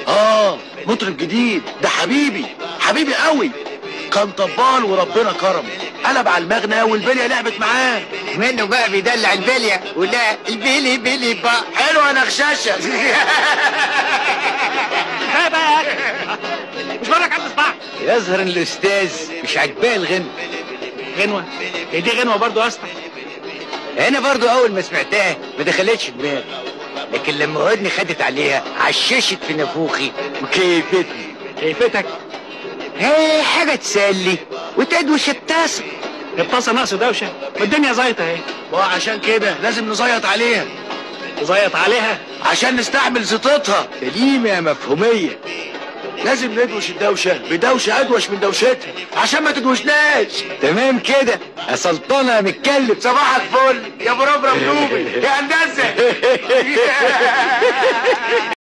اه مطرب جديد ده حبيبي حبيبي قوي كان طبال وربنا كرمه قلب على المغنى والبليه لعبت معاه منه بقى بيدلع البليه ولا البلي بلي بقى حلوه نغشاشه كفايه بقى يا اخي مش بقولك عند صباعك يظهر ان الاستاذ مش عاجباه الغنى غنوه هي دي غنوه برضو يا اسطى انا برضو اول ما سمعتها ما دخلتش دماغي لكن لما ودني خدت عليها عششت في نافوخي وكيفتني كيفتك هي حاجه تسلي وتدوش التاسع الطاسه ناقص دوشه والدنيا زيطه اهي وعشان كده لازم نزيط عليها زيط عليها عشان نستحمل زيطتها سليمه مفهوميه لازم ندوش الدوشه بدوشه ادوش من دوشتها عشان ما تدوشناش تمام كده يا سلطانه يا متكلم صباحك فل يا بربرب نوبي يا هندسه